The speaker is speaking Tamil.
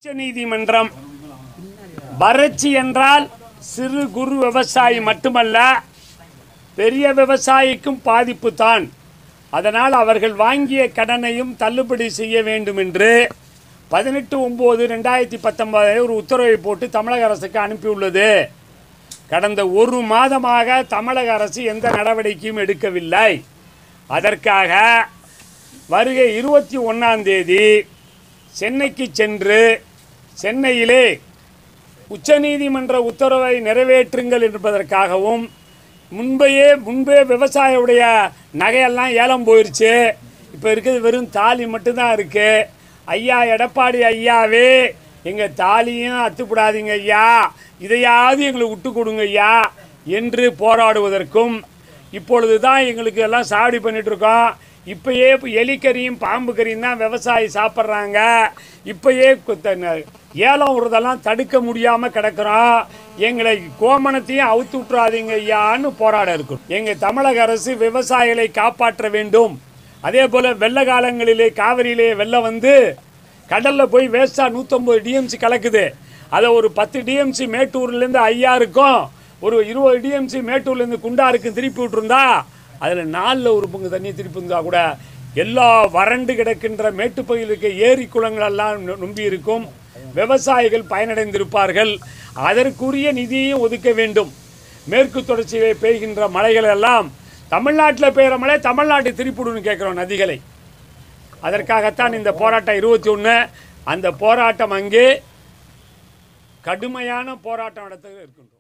உச்ச நீதிமன்றம் வறட்சி என்றால் சிறு குறு விவசாயி மட்டுமல்ல பெரிய விவசாயிக்கும் பாதிப்பு தான் அதனால் அவர்கள் வாங்கிய கடனையும் தள்ளுபடி செய்ய வேண்டும் என்று பதினெட்டு ஒம்பது ரெண்டாயிரத்தி பத்தொன்பது ஒரு உத்தரவை போட்டு தமிழக அரசுக்கு அனுப்பியுள்ளது கடந்த ஒரு மாதமாக தமிழக அரசு எந்த நடவடிக்கையும் எடுக்கவில்லை அதற்காக வருகை இருபத்தி ஒன்றாம் தேதி சென்னைக்கு சென்று சென்னையிலே உச்சநீதிமன்ற உத்தரவை நிறைவேற்றுங்கள் என்பதற்காகவும் முன்பையே முன்பே விவசாயியுடைய நகையெல்லாம் ஏலம் போயிருச்சு இப்போ இருக்கிறது வெறும் தாலி மட்டும்தான் இருக்கு ஐயா எடப்பாடி ஐயாவே எங்கள் தாலியும் அத்துப்படாதீங்க ஐயா இதையாவது எங்களுக்கு விட்டு கொடுங்க ஐயா என்று போராடுவதற்கும் இப்பொழுது தான் எங்களுக்கு எல்லாம் சாவடி பண்ணிட்டு இருக்கோம் இப்பயே இப்போ எலிக்கறியும் பாம்பு கறியும் தான் விவசாயி சாப்பிட்றாங்க இப்பயே கு- த- ந- ஏலம் விடுறதெல்லாம் தடுக்க முடியாமல் கிடக்குறோம் எங்களை கோமணத்தையும் அவுத்து விட்டுறாதீங்க ஐயான்னு போராட இருக்கும் எங்கள் தமிழக அரசு விவசாயிகளை காப்பாற்ற வேண்டும் அதே போல் வெள்ள காலங்களிலே காவிரியிலே வெள்ளம் வந்து கடலில் போய் வேஸ்ட்டாக நூற்றம்பது டிஎம்சி கலக்குது அதை ஒரு பத்து டிஎம்சி மேட்டூர்லேருந்து ஐயாருக்கும் ஒரு இருபது டிஎம்சி மேட்டூர்லேருந்து குண்டாருக்கு திருப்பி விட்டுருந்தா அதில் நாலில் ஒரு பங்கு தண்ணியை திருப்பி இருந்தா கூட எல்லா வறண்டு கிடக்கின்ற மேட்டுப்பகுதியில் இருக்க ஏரி குளங்கள் எல்லாம் நு- நும்பி இருக்கும் விவசாயிகள் பயனடைந்திருப்பார்கள் அதற்குரிய நிதியையும் ஒதுக்க வேண்டும் மேற்கு தொடர்ச்சியிலே பெய்கின்ற மழைகள் எல்லாம் தமிழ்நாட்டில் பெய்கிற மழை தமிழ்நாட்டு திருப்பிடுன்னு கேட்குறோம் நதிகளை அதற்காகத்தான் இந்த போராட்டம் இருபத்தி ஒன்று அந்த போராட்டம் அங்கே கடுமையான போராட்டம் நடத்த இருக்கின்றோம்